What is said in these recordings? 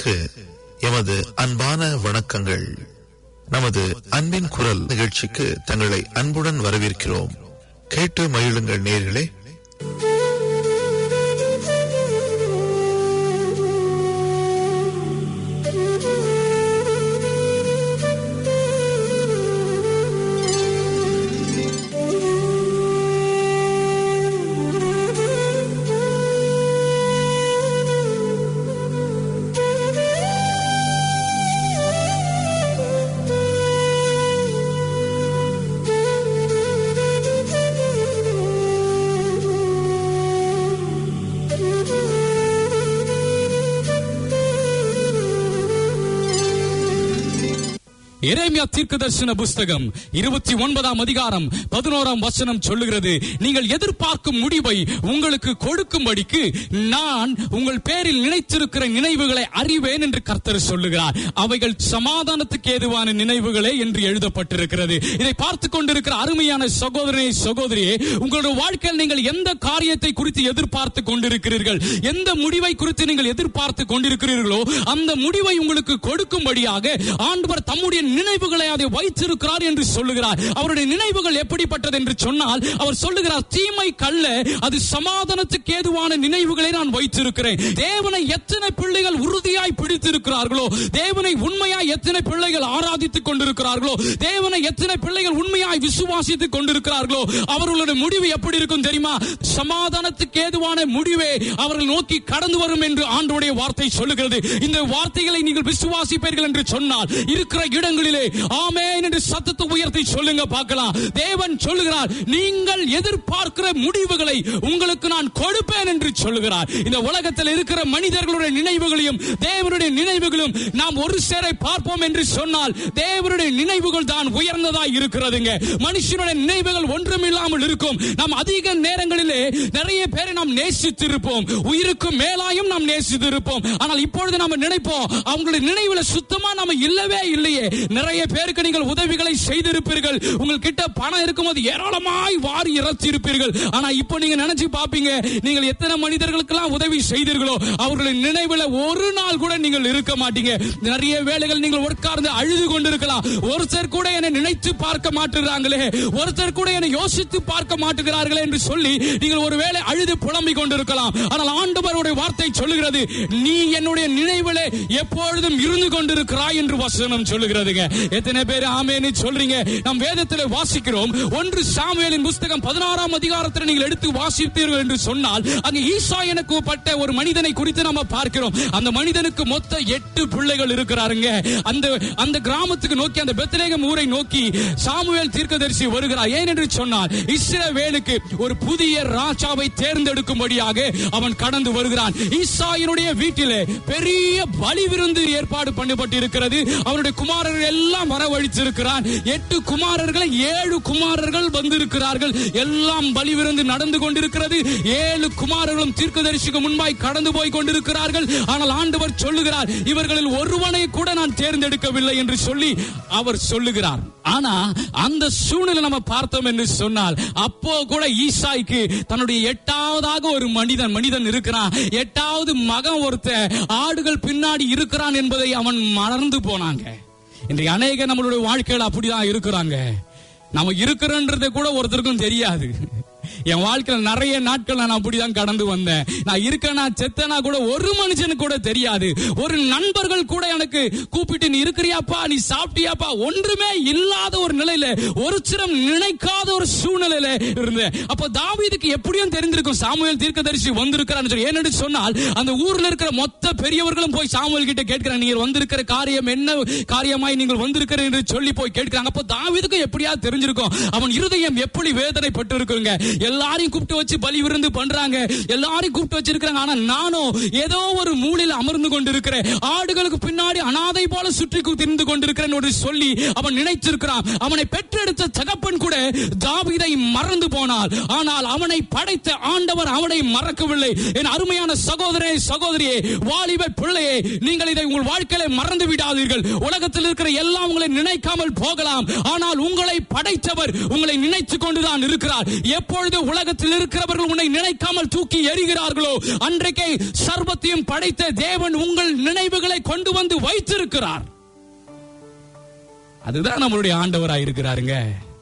நேயர்களுக்கு எமது அன்பான வணக்கங்கள் நமது அன்பின் குரல் நிகழ்ச்சிக்கு தங்களை அன்புடன் வரவேற்கிறோம் கேட்டு மகிழுங்கள் நேயர்களே எரேமியா தீர்க்கதரிசன புஸ்தகம் இருபத்தி ஒன்பதாம் அதிகாரம் பதினோராம் வசனம் சொல்லுகிறது நீங்கள் எதிர்பார்க்கும் முடிவை உங்களுக்கு கொடுக்கும்படிக்கு நான் உங்கள் பேரில் நினைத்திருக்கிற நினைவுகளை அறிவேன் என்று கர்த்தர் சொல்லுகிறார் அவைகள் சமாதானத்துக்கு ஏதுவான நினைவுகளே என்று எழுதப்பட்டிருக்கிறது இதை பார்த்து கொண்டிருக்கிற அருமையான சகோதரனே சகோதரியே உங்களுடைய வாழ்க்கையில் நீங்கள் எந்த காரியத்தை குறித்து எதிர்பார்த்து கொண்டிருக்கிறீர்கள் எந்த முடிவை குறித்து நீங்கள் எதிர்பார்த்து கொண்டிருக்கிறீர்களோ அந்த முடிவை உங்களுக்கு கொடுக்கும்படியாக ஆண்டவர் தம்முடைய நினைவுகளை அதை வைத்திருக்கிறார் என்று சொல்லுகிறார் அவருடைய நினைவுகள் எப்படிப்பட்டது என்று சொன்னால் அவர் சொல்லுகிறார் தீமை கல்ல அது சமாதானத்துக்கு ஏதுவான நினைவுகளை நான் வைத்திருக்கிறேன் தேவனை எத்தனை பிள்ளைகள் உறுதியாய் பிடித்திருக்கிறார்களோ தேவனை உண்மையாய் எத்தனை பிள்ளைகள் ஆராதித்துக் கொண்டிருக்கிறார்களோ தேவனை எத்தனை பிள்ளைகள் உண்மையாய் விசுவாசித்துக் கொண்டிருக்கிறார்களோ அவர்களுடைய முடிவு எப்படி இருக்கும் தெரியுமா சமாதானத்துக்கு ஏதுவான முடிவே அவர்கள் நோக்கி கடந்து வரும் என்று ஆண்டோடைய வார்த்தை சொல்லுகிறது இந்த வார்த்தைகளை நீங்கள் விசுவாசிப்பீர்கள் என்று சொன்னால் இருக்கிற இடங்களிலே ஆமென் என்று சத்தத்தை உயர்த்தி சொல்லுங்க பார்க்கலாம் தேவன் சொல்லுகிறார் நீங்கள் எதிர்பார்க்கிற முடிவுகளை உங்களுக்கு நான் கொடுப்பேன் என்று சொல்லுகிறார் இந்த உலகத்தில் இருக்கிற மனிதர்களுடைய நினைவுகளையும் தேவனுடைய நினைவுகளும் நாம் ஒரு சேரை பார்ப்போம் என்று சொன்னால் தேவனுடைய நினைவுகள் தான் உயர்ந்ததாய் இருக்கிறதுங்க மனுஷனுடைய நினைவுகள் ஒன்றுமில்லாமல் இருக்கும் நாம் அதிக நேரங்களிலே நிறைய பேரை நாம் நேசித்திருப்போம் உயிருக்கு மேலாயும் நாம் நேசித்திருப்போம் ஆனால் இப்பொழுது நாம் நினைப்போம் அவங்களுடைய நினைவுல சுத்தமா நம்ம இல்லவே இல்லையே நிறைய பேருக்கு நீங்கள் உதவிகளை செய்திருப்பீர்கள் உங்கள் கிட்ட பணம் இருக்கும்போது ஏராளமாய் வாரி இறத்திருப்பீர்கள் ஆனா இப்போ நீங்க நினைச்சு பாப்பீங்க நீங்கள் எத்தனை மனிதர்களுக்கெல்லாம் உதவி செய்தீர்களோ அவர்களுடைய நினைவுல ஒரு நாள் கூட நீங்கள் இருக்க மாட்டீங்க நிறைய வேலைகள் நீங்கள் உட்கார்ந்து அழுது கொண்டிருக்கலாம் ஒருத்தர் கூட என்னை நினைத்து பார்க்க மாட்டுகிறாங்களே ஒருத்தர் கூட என்னை யோசித்து பார்க்க மாட்டுகிறார்களே என்று சொல்லி நீங்கள் ஒருவேளை அழுது புலம்பிக் கொண்டிருக்கலாம் ஆனால் ஆண்டவருடைய வார்த்தை சொல்லுகிறது நீ என்னுடைய நினைவிலே எப்பொழுதும் இருந்து கொண்டிருக்கிறாய் என்று வசனம் சொல்லுகிறதுங்க எத்தனை பேர் ஆமேன்னு சொல்றீங்க நாம் வேதத்தில் வாசிக்கிறோம் ஒன்று சாமுவேலின் புஸ்தகம் பதினாறாம் அதிகாரத்தில் நீங்கள் எடுத்து வாசிப்பீர்கள் என்று சொன்னால் அங்கு ஈசா எனக்கு பட்ட ஒரு மனிதனை குறித்து நம்ம பார்க்கிறோம் அந்த மனிதனுக்கு மொத்த எட்டு பிள்ளைகள் இருக்கிறாருங்க அந்த அந்த கிராமத்துக்கு நோக்கி அந்த பெத்லேகம் ஊரை நோக்கி சாமுவேல் தீர்க்கதரிசி வருகிறார் ஏன் என்று சொன்னால் இஸ்ரவேலுக்கு ஒரு புதிய ராஜாவை தேர்ந்தெடுக்கும்படியாக அவன் கடந்து வருகிறான் ஈசாயினுடைய வீட்டிலே பெரிய பலி விருந்து ஏற்பாடு பண்ணப்பட்டு இருக்கிறது அவருடைய குமாரர்கள் எல்லாம் வரவழைத்திருக்கிறான் எட்டு குமாரர்களை ஏழு குமாரர்கள் வந்திருக்கிறார்கள் எல்லாம் பலி விருந்து நடந்து கொண்டிருக்கிறது ஏழு குமாரர்களும் தீர்க்கதரிசிக்கு முன்பாய் கடந்து போய் கொண்டிருக்கிறார்கள் ஆனால் ஆண்டவர் சொல்லுகிறார் இவர்களில் ஒருவனை கூட நான் தேர்ந்தெடுக்கவில்லை என்று சொல்லி அவர் சொல்லுகிறார் ஆனா அந்த சூழ்நிலை நம்ம பார்த்தோம் என்று சொன்னால் அப்போ கூட ஈசாய்க்கு தன்னுடைய எட்டாவதாக ஒரு மனிதன் மனிதன் இருக்கிறான் எட்டாவது மகன் ஒருத்த ஆடுகள் பின்னாடி இருக்கிறான் என்பதை அவன் மறந்து போனாங்க இன்றைக்கு அநேக நம்மளுடைய வாழ்க்கையில் அப்படிதான் இருக்கிறாங்க நம்ம இருக்கிறோன்றது கூட ஒருத்தருக்கும் தெரியாது என் வாழ்க்கையில நிறைய நாட்கள் நான் அப்படிதான் கடந்து வந்தேன் நான் இருக்கேனா செத்தனா கூட ஒரு மனுஷனுக்கு கூட தெரியாது ஒரு நண்பர்கள் கூட எனக்கு கூப்பிட்டு நீ இருக்கிறியாப்பா நீ சாப்பிட்டியாப்பா ஒன்றுமே இல்லாத ஒரு நிலையில ஒரு சிரம் நினைக்காத ஒரு சூழ்நிலையில இருந்தேன் அப்ப தாவீதுக்கு எப்படியும் தெரிந்திருக்கும் சாமுவேல் தீர்க்கதரிசி வந்திருக்கிறான்னு சொல்லி ஏன்னு சொன்னால் அந்த ஊர்ல இருக்கிற மொத்த பெரியவர்களும் போய் சாமுவேல் கிட்ட கேட்கிறாங்க நீங்கள் வந்திருக்கிற காரியம் என்ன காரியமாய் நீங்கள் வந்திருக்கிற என்று சொல்லி போய் கேட்கிறாங்க அப்போ தாவீதுக்கும் எப்படியாவது தெரிஞ்சிருக்கும் அவன் இருதயம் எப்படி வேதனைப்பட்டு இருக்குங்க எல்லாரையும் கூப்பிட்டு வச்சு பலி விருந்து பண்றாங்க எல்லாரையும் கூப்பிட்டு வச்சிருக்காங்க ஆனா நானும் ஏதோ ஒரு மூலையில் அமர்ந்து கொண்டிருக்கிறேன் ஆடுகளுக்கு பின்னாடி அனாதை போல சுற்றி திரிந்து கொண்டிருக்கிறேன் என்று சொல்லி அவன் நினைத்திருக்கிறான் அவனை பெற்றெடுத்த தகப்பன் கூட தாவீதை மறந்து போனார் ஆனால் அவனை படைத்த ஆண்டவர் அவனை மறக்கவில்லை என் அருமையான சகோதரே சகோதரியே வாலிப பிள்ளையே நீங்கள் இதை உங்கள் வாழ்க்கையில மறந்து விடாதீர்கள் உலகத்தில் இருக்கிற எல்லாம் உங்களை நினைக்காமல் போகலாம் ஆனால் உங்களை படைத்தவர் உங்களை நினைத்துக் கொண்டுதான் இருக்கிறார் எப்பொழுது எப்பொழுது உலகத்தில் இருக்கிறவர்கள் உன்னை நினைக்காமல் தூக்கி எறிகிறார்களோ அன்றைக்கே சர்வத்தையும் படைத்த தேவன் உங்கள் நினைவுகளை கொண்டு வந்து வைத்திருக்கிறார் அதுதான் நம்மளுடைய ஆண்டவராய் இருக்கிறாருங்க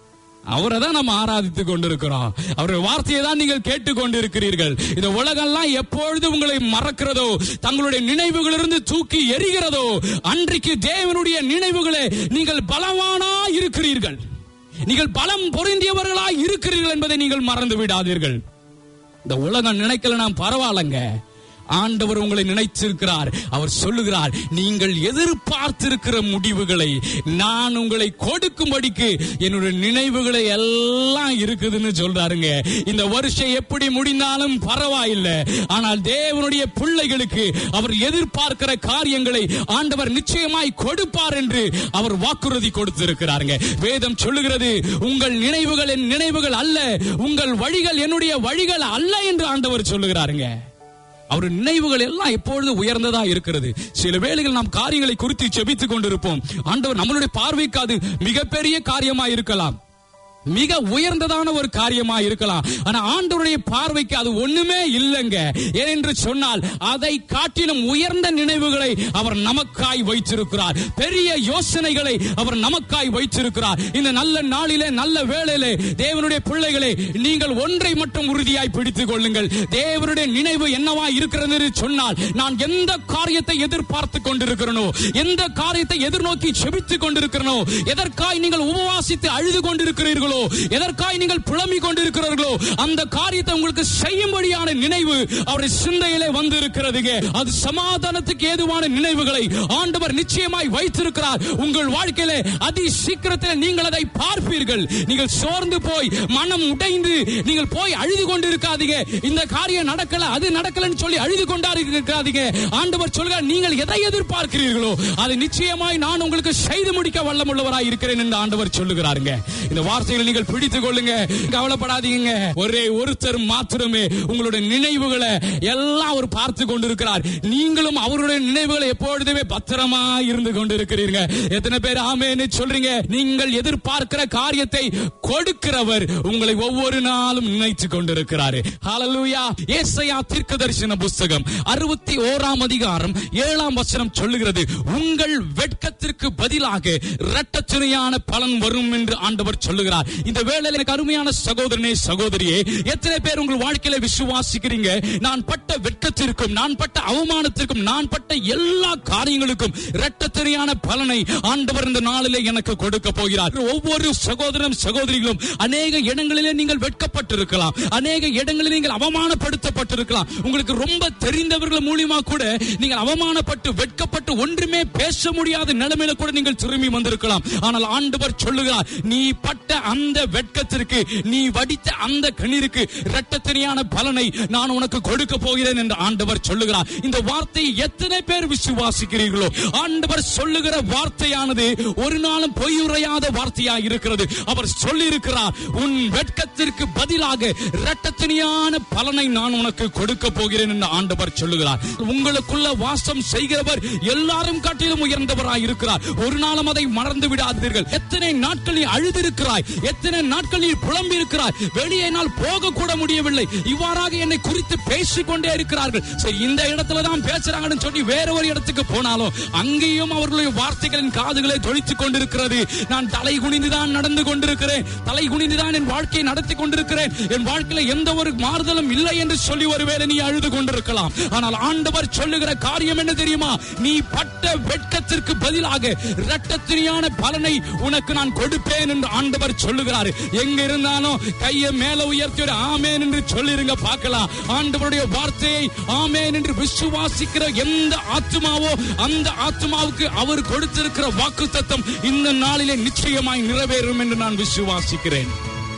அவரை தான் நம்ம ஆராதித்துக் கொண்டிருக்கிறோம் அவருடைய வார்த்தையை தான் நீங்கள் கேட்டுக் கொண்டிருக்கிறீர்கள் இந்த உலகெல்லாம் எப்பொழுது உங்களை மறக்கிறதோ தங்களுடைய நினைவுகளிலிருந்து தூக்கி எறிகிறதோ அன்றைக்கு தேவனுடைய நினைவுகளே நீங்கள் பலவானா இருக்கிறீர்கள் நீங்கள் பலம் பொருந்தியவர்களா இருக்கிறீர்கள் என்பதை நீங்கள் மறந்து விடாதீர்கள் இந்த உலகம் நினைக்கல நான் பரவாயில்லைங்க ஆண்டவர் உங்களை நினைத்திருக்கிறார் அவர் சொல்லுகிறார் நீங்கள் எதிர்பார்த்திருக்கிற முடிவுகளை நான் உங்களை கொடுக்கும்படிக்கு என்னுடைய நினைவுகளை எல்லாம் இருக்குதுன்னு சொல்றாருங்க இந்த வருஷம் எப்படி முடிந்தாலும் பரவாயில்லை ஆனால் தேவனுடைய பிள்ளைகளுக்கு அவர் எதிர்பார்க்கிற காரியங்களை ஆண்டவர் நிச்சயமாய் கொடுப்பார் என்று அவர் வாக்குறுதி கொடுத்திருக்கிறாருங்க வேதம் சொல்லுகிறது உங்கள் நினைவுகள் என் நினைவுகள் அல்ல உங்கள் வழிகள் என்னுடைய வழிகள் அல்ல என்று ஆண்டவர் சொல்லுகிறாருங்க அவர் நினைவுகள் எல்லாம் எப்பொழுது உயர்ந்ததா இருக்கிறது சில வேளைகள் நாம் காரியங்களை குறித்து செபித்துக் கொண்டிருப்போம் ஆண்டவர் நம்மளுடைய பார்வைக்கு அது மிகப்பெரிய காரியமா இருக்கலாம் மிக உயர்ந்ததான ஒரு காரியமா இருக்கலாம் ஆனா ஆண்டவருடைய பார்வைக்கு அது ஒண்ணுமே இல்லைங்க ஏனென்று சொன்னால் அதை காட்டிலும் உயர்ந்த நினைவுகளை அவர் நமக்காய் வைத்திருக்கிறார் பெரிய யோசனைகளை அவர் நமக்காய் வைத்திருக்கிறார் இந்த நல்ல நாளிலே நல்ல வேளையிலே தேவனுடைய பிள்ளைகளே நீங்கள் ஒன்றை மட்டும் உறுதியாய் பிடித்துக் கொள்ளுங்கள் தேவனுடைய நினைவு என்னவா இருக்கிறது என்று சொன்னால் நான் எந்த காரியத்தை எதிர்பார்த்து கொண்டிருக்கிறனோ எந்த காரியத்தை எதிர்நோக்கி செபித்துக் கொண்டிருக்கிறனோ எதற்காய் நீங்கள் உபவாசித்து அழுது கொண்டிருக்கிறீர்களோ எதற்காய் நீங்கள் புலம்பிக் கொண்டிருக்கிறீர்களோ அந்த காரியத்தை உங்களுக்கு செய்யும்படியான நினைவு அவருடைய சிந்தையிலே வந்து இருக்கிறதுங்க அது சமாதானத்துக்கு ஏதுவான நினைவுகளை ஆண்டவர் நிச்சயமாய் வைத்திருக்கிறார் உங்கள் வாழ்க்கையிலே அதி சீக்கிரத்தில் நீங்கள் அதை பார்ப்பீர்கள் நீங்கள் சோர்ந்து போய் மனம் உடைந்து நீங்கள் போய் அழுது கொண்டிருக்காதீங்க இந்த காரியம் நடக்கல அது நடக்கலன்னு சொல்லி அழுது கொண்டாரு இருக்காதீங்க ஆண்டவர் சொல்கிறார் நீங்கள் எதை எதிர்பார்க்கிறீர்களோ அதை நிச்சயமாய் நான் உங்களுக்கு செய்து முடிக்க வல்லமுள்ளவராய் இருக்கிறேன் என்று ஆண்டவர் சொல்லுகிறாருங்க இந்த வார்த்தைகளை நீங்கள் பிடித்துக் கொள்ளுங்க கவலைப்படாதீங்க ஒரே ஒருத்தர் மாத்திரமே உங்களுடைய நினைவுகளை எல்லாம் அவர் பார்த்து கொண்டிருக்கிறார் நீங்களும் அவருடைய நினைவுகளை எப்பொழுதுமே பத்திரமா இருந்து கொண்டிருக்கிறீர்கள் எத்தனை பேர் ஆமேன்னு சொல்றீங்க நீங்கள் எதிர்பார்க்கிற காரியத்தை கொடுக்கிறவர் உங்களை ஒவ்வொரு நாளும் நினைத்து கொண்டிருக்கிறார் ஹalleluya ஏசாயா தீர்க்கதரிசன புஸ்தகம் அறுபத்தி ஓராம் அதிகாரம் ஏழாம் வசனம் சொல்லுகிறது உங்கள் வெட்கத்திற்கு பதிலாக இரட்டச்சனையான பலன் வரும் என்று ஆண்டவர் சொல்லுகிறார் இந்த வேளையில எனக்கு அருமையான சகோதரனே சகோதரியே எத்தனை பேர் உங்கள் வாழ்க்கையில விசுவாசிக்கிறீங்க நான் பட்ட வெட்கத்திற்கும் நான் பட்ட அவமானத்திற்கும் நான் பட்ட எல்லா காரியங்களுக்கும் இரட்டத்தனையான பலனை ஆண்டவர் இந்த நாளிலே எனக்கு கொடுக்க போகிறார் ஒவ்வொரு சகோதரனும் சகோதரிகளும் அநேக இடங்களிலே நீங்கள் வெட்கப்பட்டிருக்கலாம் அநேக இடங்களில் நீங்கள் அவமானப்படுத்தப்பட்டிருக்கலாம் உங்களுக்கு ரொம்ப தெரிந்தவர்கள் மூலியமா கூட நீங்கள் அவமானப்பட்டு வெட்கப்பட்டு ஒன்றுமே பேச முடியாத நிலைமையில கூட நீங்கள் திரும்பி வந்திருக்கலாம் ஆனால் ஆண்டவர் சொல்லுகிறார் நீ பட்ட அந்த வெட்கத்திற்கு நீ வடித்த அந்த கண்ணீருக்கு இரட்டத்தனியான பலனை நான் உனக்கு கொடுக்க போகிறேன் என்று ஆண்டவர் சொல்லுகிறார் இந்த வார்த்தையை எத்தனை பேர் விசுவாசிக்கிறீர்களோ ஆண்டவர் சொல்லுகிற வார்த்தையானது ஒரு நாளும் பொய்யுரையாத வார்த்தையா இருக்கிறது அவர் சொல்லி இருக்கிறார் உன் வெட்கத்திற்கு பதிலாக இரட்டத்தனியான பலனை நான் உனக்கு கொடுக்க போகிறேன் என்று ஆண்டவர் சொல்லுகிறார் உங்களுக்குள்ள வாசம் செய்கிறவர் எல்லாரும் காட்டிலும் உயர்ந்தவராய் இருக்கிறார் ஒரு நாளும் அதை மறந்து விடாதீர்கள் எத்தனை நாட்கள் நீ அழுதிருக்கிறாய் எத்தனை நாட்கள் நீ புலம்பி இருக்கிறாய் வெளியே நாள் போக கூட முடியவில்லை இவ்வாறாக என்னை குறித்து பேசிக் கொண்டே இருக்கிறார்கள் சரி இந்த இடத்துல தான் பேசுறாங்கன்னு சொல்லி வேற ஒரு இடத்துக்கு போனாலும் அங்கேயும் அவர்களுடைய வார்த்தைகளின் காதுகளை தொழித்துக் கொண்டிருக்கிறது நான் தலை குனிந்துதான் நடந்து கொண்டிருக்கிறேன் தலை குனிந்துதான் என் வாழ்க்கையை நடத்தி கொண்டிருக்கிறேன் என் வாழ்க்கையில எந்த ஒரு மாறுதலும் இல்லை என்று சொல்லி ஒருவேளை நீ அழுது கொண்டிருக்கலாம் ஆனால் ஆண்டவர் சொல்லுகிற காரியம் என்ன தெரியுமா நீ பட்ட வெட்கத்திற்கு பதிலாக இரட்டத்திரியான பலனை உனக்கு நான் கொடுப்பேன் என்று ஆண்டவர் சொல்லுகிறார் எங்க இருந்தாலும் கையை மேல உயர்த்தி ஒரு ஆமேன் என்று சொல்லிருங்க பார்க்கலாம் ஆண்டவருடைய வார்த்தையை ஆமேன் என்று விசுவாசிக்கிற எந்த ஆத்மாவோ அந்த ஆத்மாவுக்கு அவர் கொடுத்திருக்கிற வாக்கு தத்தம் இந்த நாளிலே நிச்சயமாய் நிறைவேறும் என்று நான் விசுவாசிக்கிறேன்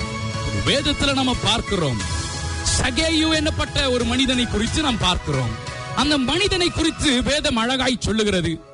வேதத்துல நம்ம பார்க்கிறோம் சகேயு என்னப்பட்ட ஒரு மனிதனை குறித்து நாம் பார்க்கிறோம் அந்த மனிதனை குறித்து வேதம் அழகாய் சொல்லுகிறது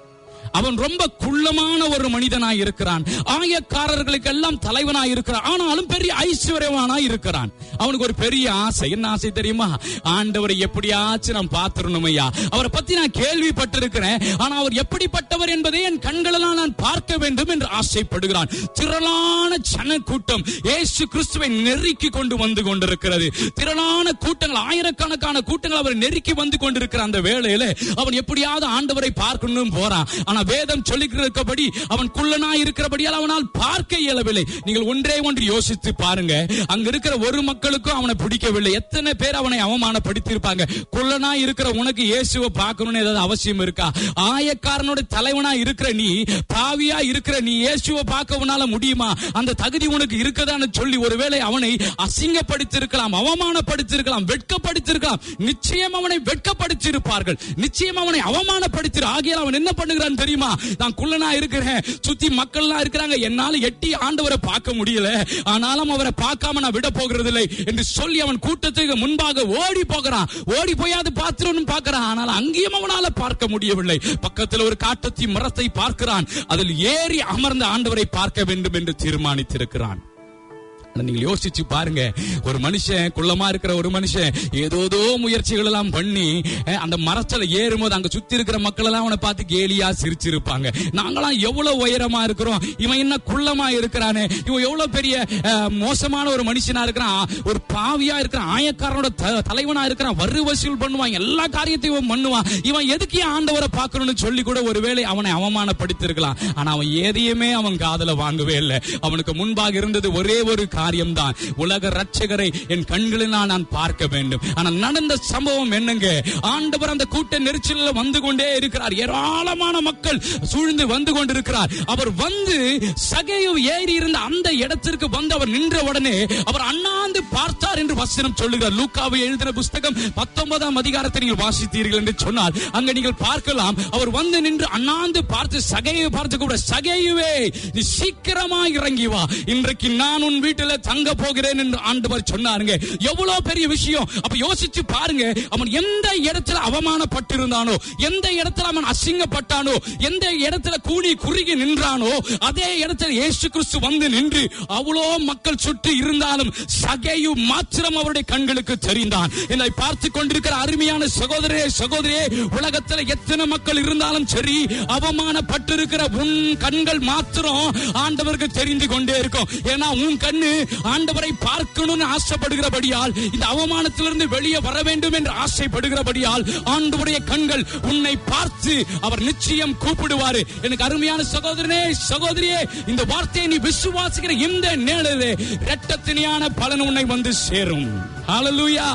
அவன் ரொம்ப குள்ளமான ஒரு மனிதனாய் இருக்கிறான் ஆயக்காரர்களுக்கு எல்லாம் தலைவனாய் இருக்கிறான் ஆனாலும் பெரிய ஐஸ்வர்யவானாய் இருக்கிறான் அவனுக்கு ஒரு பெரிய ஆசை என்ன ஆசை தெரியுமா ஆண்டவரை எப்படியாச்சும் நான் பார்த்திரணும் ஐயா அவரை பத்தி நான் கேள்விப்பட்டிருக்கிறேன் ஆனா அவர் எப்படிப்பட்டவர் என்பதை என் கண்களெல்லாம் நான் பார்க்க வேண்டும் என்று ஆசைப்படுகிறான் திரளான ஜன கூட்டம் ஏசு கிறிஸ்துவை நெருக்கி கொண்டு வந்து கொண்டிருக்கிறது திரளான கூட்டங்கள் ஆயிரக்கணக்கான கூட்டங்கள் அவர் நெருக்கி வந்து கொண்டிருக்கிற அந்த வேளையில அவன் எப்படியாவது ஆண்டவரை பார்க்கணும் போறான் ஆனா வேதம் சொல்லிக்கிறபடி அவன் குள்ளனா இருக்கிறபடியால் அவனால் பார்க்க இயலவில்லை நீங்கள் ஒன்றே ஒன்று யோசித்து பாருங்க அங்க இருக்கிற ஒரு மக்களுக்கும் அவனை பிடிக்கவில்லை எத்தனை பேர் அவனை அவமானப்படுத்தி இருப்பாங்க குள்ளனா இருக்கிற உனக்கு இயேசுவை பார்க்கணும்னு ஏதாவது அவசியம் இருக்கா ஆயக்காரனோட தலைவனா இருக்கிற நீ பாவியா இருக்கிற நீ இயேசுவை பார்க்க உன்னால முடியுமா அந்த தகுதி உனக்கு இருக்கதான்னு சொல்லி ஒருவேளை அவனை அசிங்கப்படுத்திருக்கலாம் அவமானப்படுத்திருக்கலாம் வெட்கப்படுத்திருக்கலாம் நிச்சயம் அவனை வெட்கப்படுத்தியிருப்பார்கள் நிச்சயம் அவனை அவமானப்படுத்தி ஆகியால் அவன் என்ன பண்ணுகிறான் தெரியுமா நான் குள்ளனா இருக்கிறேன் சுத்தி மக்கள்லாம் இருக்கிறாங்க என்னால எட்டி ஆண்டவரை பார்க்க முடியல ஆனாலும் அவரை பார்க்காம நான் விட போகிறது இல்லை என்று சொல்லி அவன் கூட்டத்துக்கு முன்பாக ஓடி போகிறான் ஓடி போய் அது பாத்திரம் பார்க்கிறான் ஆனால் அங்கேயும் அவனால பார்க்க முடியவில்லை பக்கத்தில் ஒரு காட்டத்தி மரத்தை பார்க்கிறான் அதில் ஏறி அமர்ந்த ஆண்டவரை பார்க்க வேண்டும் என்று தீர்மானித்திருக்கிறான் ஆனா நீங்க யோசிச்சு பாருங்க ஒரு மனுஷன் குள்ளமா இருக்கிற ஒரு மனுஷன் ஏதோதோ முயற்சிகள் எல்லாம் பண்ணி அஹ், அந்த மரத்துல ஏறும்போது அங்க சுத்தி இருக்கிற மக்கள் எல்லாம் அவனை பார்த்து கேலியா சிரிச்சிருப்பாங்க நாங்களாம் எவ்வளவு உயரமா இருக்கிறோம் இவன் என்ன குள்ளமா இருக்கிறானே இவன் எவ்வளவு பெரிய அஹ், மோசமான ஒரு மனுஷனா இருக்கிறான் ஒரு பாவியா இருக்கிறான் ஆயக்காரனோட த- தலைவனா இருக்கிறான் வரு வசூல் பண்ணுவான் எல்லா காரியத்தையும் இவன் பண்ணுவான் இவன் எதுக்கு ஏன் ஆண்டவரை பார்க்கணும்னு சொல்லி கூட ஒருவேளை அவனை அவமானப்படுத்திருக்கலாம் ஆனா அவன் எதையுமே அவன் காதல வாங்கவே இல்லை அவனுக்கு முன்பாக இருந்தது ஒரே ஒரு காரியம்தான் உலக ரட்சகரை என் கண்களினால் நான் பார்க்க வேண்டும் ஆனா நடந்த சம்பவம் என்னங்க ஆண்டவர் அந்த கூட்ட நெரிச்சலில் வந்து கொண்டே இருக்கிறார் ஏராளமான மக்கள் சூழ்ந்து வந்து கொண்டிருக்கிறார் அவர் வந்து சகையு ஏறி இருந்த அந்த இடத்திற்கு வந்து அவர் நின்ற உடனே அவர் அண்ணாந்து பார்த்தார் என்று வசனம் சொல்லுகிறார் லூக்காவை எழுதின புஸ்தகம் பத்தொன்பதாம் அதிகாரத்தை நீங்கள் வாசித்தீர்கள் என்று சொன்னால் அங்க நீங்கள் பார்க்கலாம் அவர் வந்து நின்று அண்ணாந்து பார்த்து சகையை பார்த்து கூட சகையுவே நீ சீக்கிரமா இறங்கி வா இன்றைக்கு நான் உன் வீட்டில் தங்க போகிறேன் என்று ஆண்டவர் சொன்னாருங்க எவ்வளவு பெரிய விஷயம் அப்ப யோசிச்சு பாருங்க அவன் எந்த இடத்துல அவமானப்பட்டிருந்தானோ எந்த இடத்துல அவன் அசிங்கப்பட்டானோ எந்த இடத்துல கூடி குறுகி நின்றானோ அதே இடத்துல இயேசு கிறிஸ்து வந்து நின்று அவ்வளோ மக்கள் சுற்றி இருந்தாலும் சகையு மாத்திரம் அவருடைய கண்களுக்கு தெரிந்தான் என்னை பார்த்து கொண்டிருக்கிற அருமையான சகோதரே சகோதரியே உலகத்துல எத்தனை மக்கள் இருந்தாலும் சரி அவமானப்பட்டிருக்கிற உன் கண்கள் மாத்திரம் ஆண்டவருக்கு தெரிந்து கொண்டே இருக்கும் ஏன்னா உன் கண்ணு ஆண்டவரை பார்க்கணும்னு ஆசைப்படுகிறபடியால் இந்த அவமானத்திலிருந்து வெளியே வர வேண்டும் என்று ஆசைப்படுகிறபடியால் ஆண்டவருடைய கண்கள் உன்னை பார்த்து அவர் நிச்சயம் கூப்பிடுவாரு எனக்கு அருமையான சகோதரனே சகோதரியே இந்த வார்த்தையை நீ விசுவாசிக்கிற இந்த நேரிலே இரட்டத்தினியான பலன் உன்னை வந்து சேரும் ஹalleluya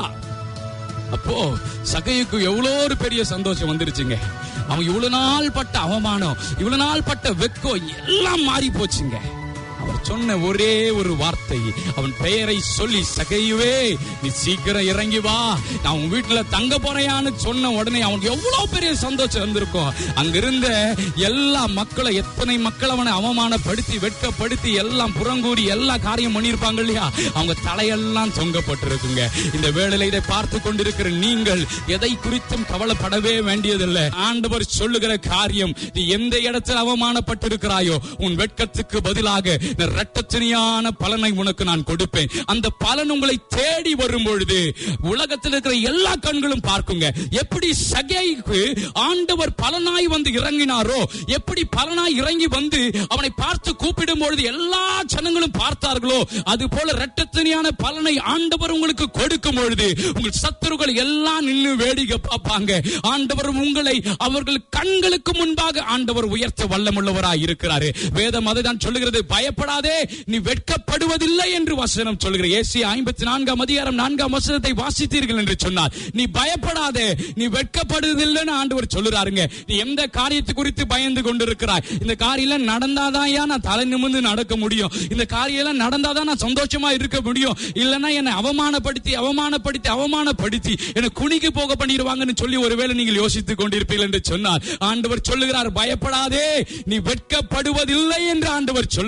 அப்போ சகையுக்கு எவ்வளோ ஒரு பெரிய சந்தோஷம் வந்துருச்சுங்க அவன் இவ்வளவு நாள் பட்ட அவமானம் இவ்வளவு நாள் பட்ட வெக்கம் எல்லாம் மாறி போச்சுங்க அவர் சொன்ன ஒரே ஒரு வார்த்தை அவன் பெயரை சொல்லி சகையுவே நீ சீக்கிரம் இறங்கி வா நான் உன் வீட்டுல தங்க போறையான்னு சொன்ன உடனே அவனுக்கு எவ்வளவு பெரிய சந்தோஷம் வந்திருக்கும் அங்கிருந்த எல்லா மக்களை எத்தனை மக்கள் அவனை அவமானப்படுத்தி வெட்கப்படுத்தி எல்லாம் புறங்கூறி எல்லா காரியம் பண்ணியிருப்பாங்க இல்லையா அவங்க தலையெல்லாம் தொங்கப்பட்டிருக்குங்க இந்த வேளையில இதை பார்த்து கொண்டிருக்கிற நீங்கள் எதை குறித்தும் கவலைப்படவே வேண்டியதில்லை ஆண்டவர் சொல்லுகிற காரியம் நீ எந்த இடத்தில் அவமானப்பட்டிருக்கிறாயோ உன் வெட்கத்துக்கு பதிலாக நான் இரட்டத்தனியான பலனை உனக்கு நான் கொடுப்பேன் அந்த பலன் உங்களை தேடி வரும் பொழுது உலகத்தில் இருக்கிற எல்லா கண்களும் பார்க்குங்க எப்படி சகைக்கு ஆண்டவர் பலனாய் வந்து இறங்கினாரோ எப்படி பலனாய் இறங்கி வந்து அவனை பார்த்து கூப்பிடும் பொழுது எல்லா ஜனங்களும் பார்த்தார்களோ அது போல இரட்டத்தனியான பலனை ஆண்டவர் உங்களுக்கு கொடுக்கும் பொழுது உங்கள் சத்துருக்கள் எல்லாம் நின்று வேடிக்கை பார்ப்பாங்க ஆண்டவர் உங்களை அவர்கள் கண்களுக்கு முன்பாக ஆண்டவர் உயர்த்த வல்லமுள்ளவராய் இருக்கிறாரு வேதம் அதுதான் சொல்லுகிறது பயப்படாதே நீ வெட்கப்படுவதில்லை என்று வசனம் சொல்லுகிற ஏசி ஐம்பத்தி நான்காம் அதிகாரம் நான்காம் வசனத்தை வாசித்தீர்கள் என்று சொன்னார் நீ பயப்படாதே நீ வெட்கப்படுவதில்லைன்னு ஆண்டவர் சொல்லுறாருங்க நீ எந்த காரியத்தை குறித்து பயந்து கொண்டிருக்கிறாய் இந்த காரியம் நடந்தாதான் நான் தலை நிமிர்ந்து நடக்க முடியும் இந்த காரியம் எல்லாம் நடந்தாதான் நான் சந்தோஷமா இருக்க முடியும் இல்லைன்னா என்னை அவமானப்படுத்தி அவமானப்படுத்தி அவமானப்படுத்தி என்னை குனிக்கு போக பண்ணிடுவாங்கன்னு சொல்லி ஒருவேளை நீங்கள் யோசித்துக் கொண்டிருப்பீர்கள் என்று சொன்னார் ஆண்டவர் சொல்லுகிறார் பயப்படாதே நீ வெட்கப்படுவதில்லை என்று ஆண்டவர் சொல்லுகிறாரே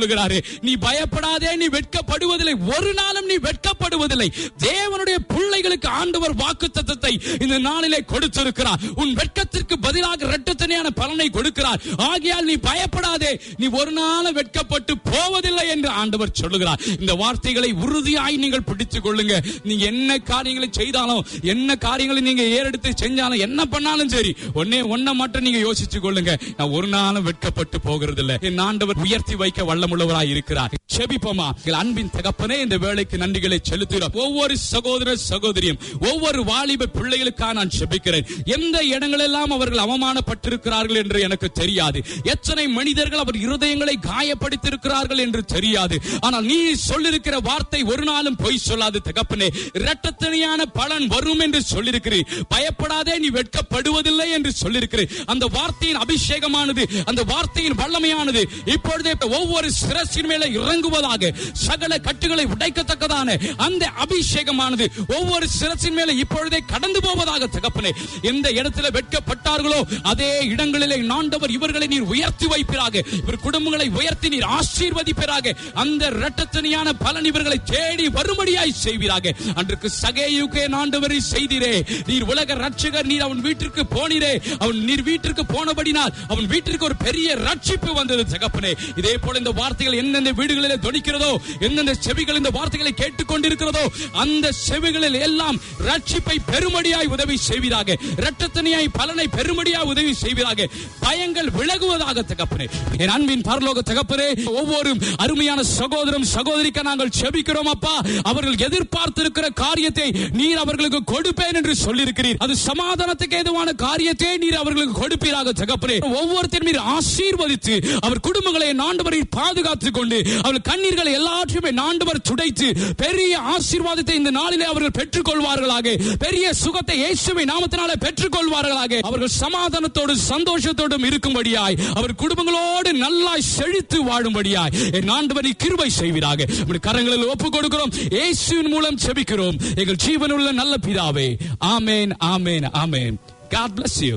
நீ பயப்படாதே நீ வெட்கப்படுவதில்லை ஒரு நாளும் நீ வெட்கப்படுவதில்லை தேவனுடைய பிள்ளைகளுக்கு ஆண்டவர் வாக்கு தத்தத்தை இந்த நாளிலே கொடுத்திருக்கிறார் உன் வெட்கத்திற்கு பதிலாக இரட்டத்தனையான பலனை கொடுக்கிறார் ஆகையால் நீ பயப்படாதே நீ ஒரு நாளும் வெட்கப்பட்டு போவதில்லை என்று ஆண்டவர் சொல்லுகிறார் இந்த வார்த்தைகளை உறுதியாய் நீங்கள் பிடித்துக் கொள்ளுங்க நீங்க என்ன காரியங்களை செய்தாலும் என்ன காரியங்களை நீங்க ஏறெடுத்து செஞ்சாலும் என்ன பண்ணாலும் சரி ஒன்னே ஒன்ன மட்டும் நீங்க யோசிச்சு கொள்ளுங்க நான் ஒரு நாளும் வெட்கப்பட்டு போகிறது இல்ல என் ஆண்டவர் உயர்த்தி வைக்க வல்லமுள்ளவராய் இருக்கிறார் செபிப்போமா எங்கள் அன்பின் தகப்பனே இந்த வேலைக்கு நன்றிகளை செலுத்துகிறோம் ஒவ்வொரு சகோதர சகோதரியும் ஒவ்வொரு வாலிப பிள்ளைகளுக்காக நான் செபிக்கிறேன் எந்த இடங்களெல்லாம் அவர்கள் அவமானப்பட்டிருக்கிறார்கள் என்று எனக்கு தெரியாது எத்தனை மனிதர்கள் அவர் இருதயங்களை காயப்படுத்தியிருக்கிறார்கள் என்று தெரியாது ஆனால் நீ சொல்லிருக்கிற வார்த்தை ஒரு நாளும் பொய் சொல்லாது தகப்பனே இரட்டத்தனையான பலன் வரும் என்று சொல்லியிருக்கிறீர் பயப்படாதே நீ வெட்கப்படுவதில்லை என்று சொல்லியிருக்கிறீர் அந்த வார்த்தையின் அபிஷேகமானது அந்த வார்த்தையின் வல்லமையானது இப்பொழுதே ஒவ்வொரு சிரசின் மேலே இறங்குவதாக சகல கட்டுகளை உடைக்கத்தக்கதான அந்த அபிஷேகமானது ஒவ்வொரு சிரசின் மேலே இப்பொழுதே கடந்து போவதாக தகப்பனே எந்த இடத்துல வெட்கப்பட்டார்களோ அதே இடங்களிலே நாண்டவர் இவர்களை நீர் உயர்த்தி வைப்பீராக இவர் குடும்பங்களை உயர்த்தி நீர் ஆசீர்வதிப்பீராக அந்த இரட்டத்தனியான பலன் இவர்களை தேடி வரும்படியாய் செய்வீராக அன்றைக்கு சகேயுக்கே நாண்டவரை செய்தீரே நீர் உலக ரட்சகர் நீர் அவன் வீட்டிற்கு போனீரே அவன் நீர் வீட்டிற்கு போனபடினால் அவன் வீட்டிற்கு ஒரு பெரிய ரட்சிப்பு வந்தது தகப்பனே இதே போல இந்த வார்த்தைகள் எந்தெந்த வீடுகளிலே தொனிக்கிறதோ எந்தெந்த செவிகள் இந்த வார்த்தைகளை கேட்டுக்கொண்டிருக்கிறதோ அந்த செவிகளில் எல்லாம் ரட்சிப்பை பெருமடியாய் உதவி செய்வீராக இரட்டத்தனியாய் பலனை பெருமடியாய் உதவி செய்வீராக பயங்கள் விலகுவதாக தகப்பனே என் அன்பின் பரலோக தகப்பனே ஒவ்வொரு அருமையான சகோதரம் சகோதரிக்க நாங்கள் செபிக்கிறோம் அப்பா அவர்கள் எதிர்பார்த்திருக்கிற காரியத்தை நீர் அவர்களுக்கு கொடுப்பேன் என்று சொல்லியிருக்கிறீர் அது சமாதானத்துக்கு ஏதுவான காரியத்தை நீர் அவர்களுக்கு கொடுப்பீராக தகப்பனே ஒவ்வொருத்தர் மீது ஆசீர்வதித்து அவர் குடும்பங்களை நாண்டவரை பாதுகாத்துக் கொண்டு அவர் கண்ணீர்களை எல்லாற்றையுமே நாண்டவர் துடைத்து பெரிய ஆசீர்வாதத்தை இந்த நாளிலே அவர்கள் பெற்றுக் கொள்வார்களாக பெரிய சுகத்தை இயேசுவை நாமத்தினாலே பெற்றுக் கொள்வார்களாக அவர்கள் சமாதானத்தோடு சந்தோஷத்தோடும் இருக்கும்படியாய் அவர் குடும்பங்களோடு நல்லாய் செழித்து வாழும்படியாய் என் ஆண்டவரை கிருபை செய்வீராக உம்முடைய கரங்களில் ஒப்புக் கொடுக்கிறோம் இயேசுவின் மூலம் செபிக்கிறோம் எங்கள் ஜீவனுள்ள நல்ல பிதாவே ஆமேன் ஆமேன் ஆமேன் God bless you.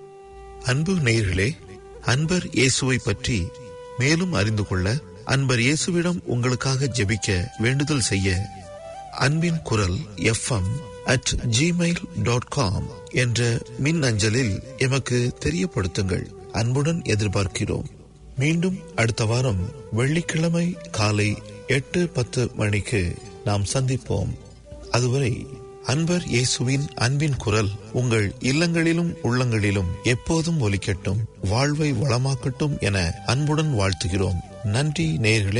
அன்பு நேயர்களே அன்பர் இயேசுவை பற்றி மேலும் அறிந்து கொள்ள அன்பர் இயேசுவிடம் உங்களுக்காக ஜெபிக்க வேண்டுதல் செய்ய அன்பின் குரல் FM at Gmail dot com என்ற மின் அஞ்சலில் எமக்கு தெரியப்படுத்துங்கள் அன்புடன் எதிர்பார்க்கிறோம் மீண்டும் அடுத்த வாரம் வெள்ளிக்கிழமை காலை எட்டு பத்து மணிக்கு நாம் சந்திப்போம் அதுவரை அன்பர் இயேசுவின் அன்பின் குரல் உங்கள் இல்லங்களிலும் உள்ளங்களிலும் எப்போதும் ஒலிக்கட்டும் வாழ்வை வளமாக்கட்டும் என அன்புடன் வாழ்த்துகிறோம் நன்றி நேயர்களே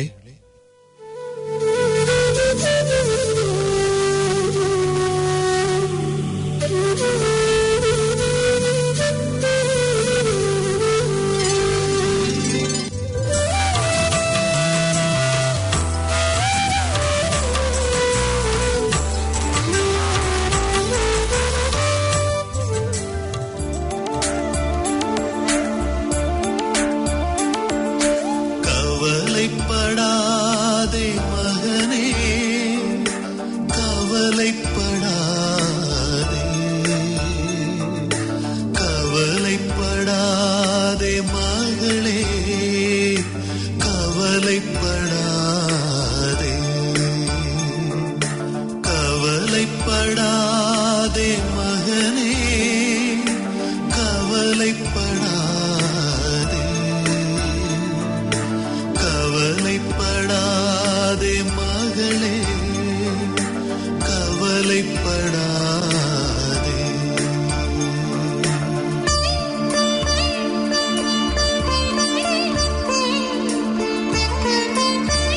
கவலைப்படாதே மகனே கவலைப்படாதே கவலைப்படாதே மகளே கவலைப்படாதே கவலைப்படாதே மகனே கவலைப்படாதே கவலைப்படாதே மகளே கவலைப்படாதே Thank you.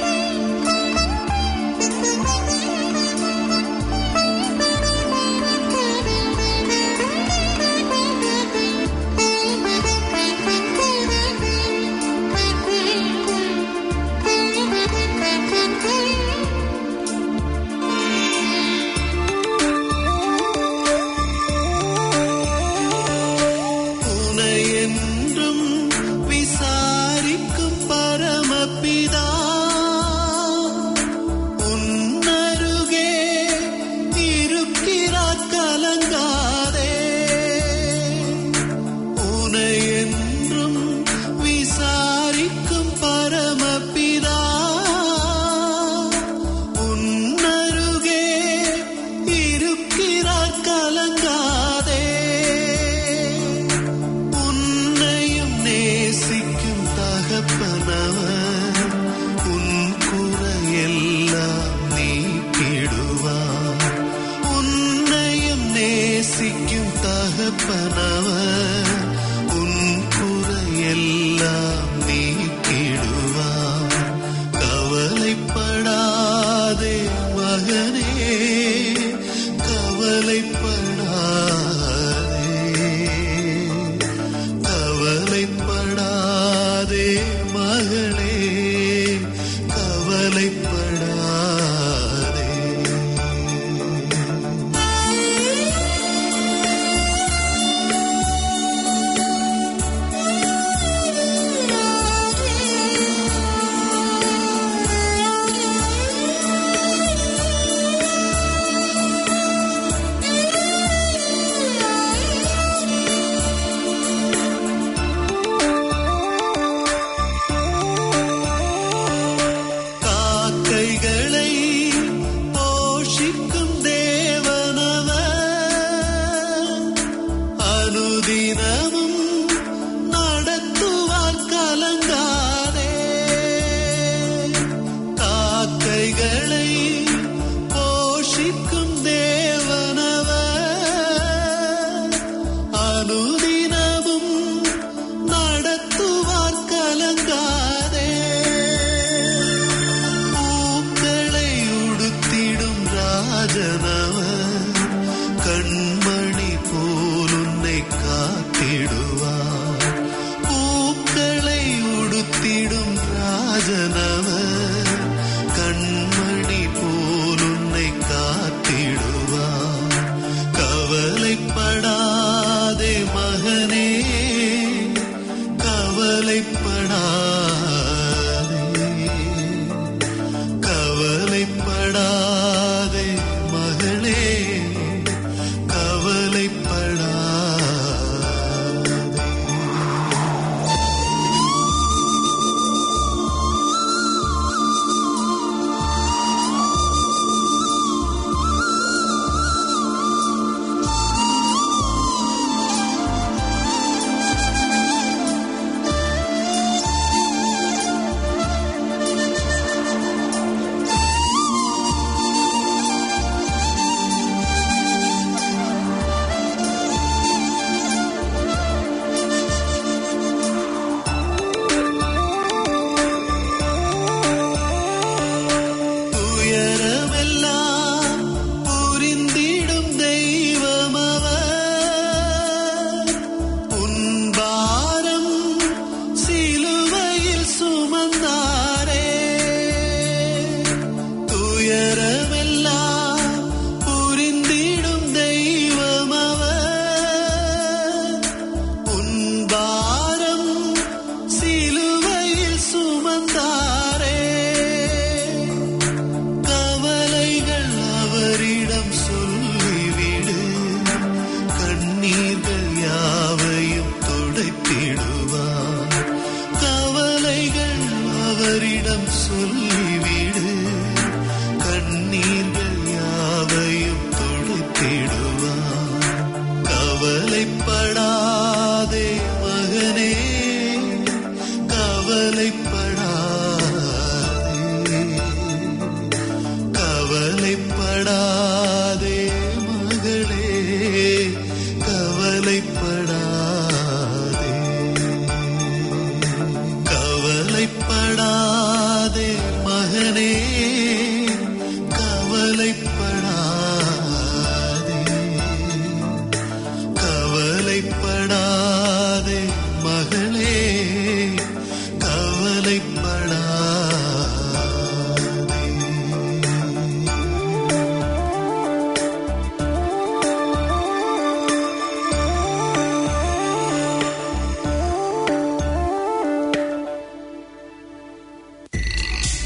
தகப்பனவர் உன் குறையெல்லாம் நீக்கிடுவார் உன்னையும் நேசிக்கும் தகப்பனவர் உன் குறையெல்லாம் நீக்கிடுவார் கவலைப்படாதே மகனே கவலைப்படாதே கவலைப்படாதே மகளே கவலைப்படாதே காக்கைகளை போஷிக்கும் தேவனவர் அனுதினமும் நடத்துவார் கலங்காதே காக்கைகளை போஷிக்கும் தேவனவர் அனுதினமும் நடத்துவார் கலங்காதே பூக்களை உடுத்திடும் ராஜனவர் கண்மணி போல் உன்னை காத்திடுவார் பூக்களை உடுத்திடும் ராஜனவர் கண்மணி போல் உன்னை காத்திடுவார் கவலைப்படாதே மகனே கவலைப்படாதே கவலைப்படாதே மகளே கவலைப்படாதே துயரமெல்லாம் புரிந்திடும் தெய்வமவர் உன் பாரம் சிலுவையில் சுமந்தாரே துயரமெல்லாம் புரிந்திடும் தெய்வமவர் உன் பாரம் சிலுவையில் சுமந்தாரே கவலைகள் அவரிடம் சொல்லிவிடு கண்ணீர்கள் யாவையும் துடைத்திடுவார் கவலைகள் அவரிடம் சொல்லி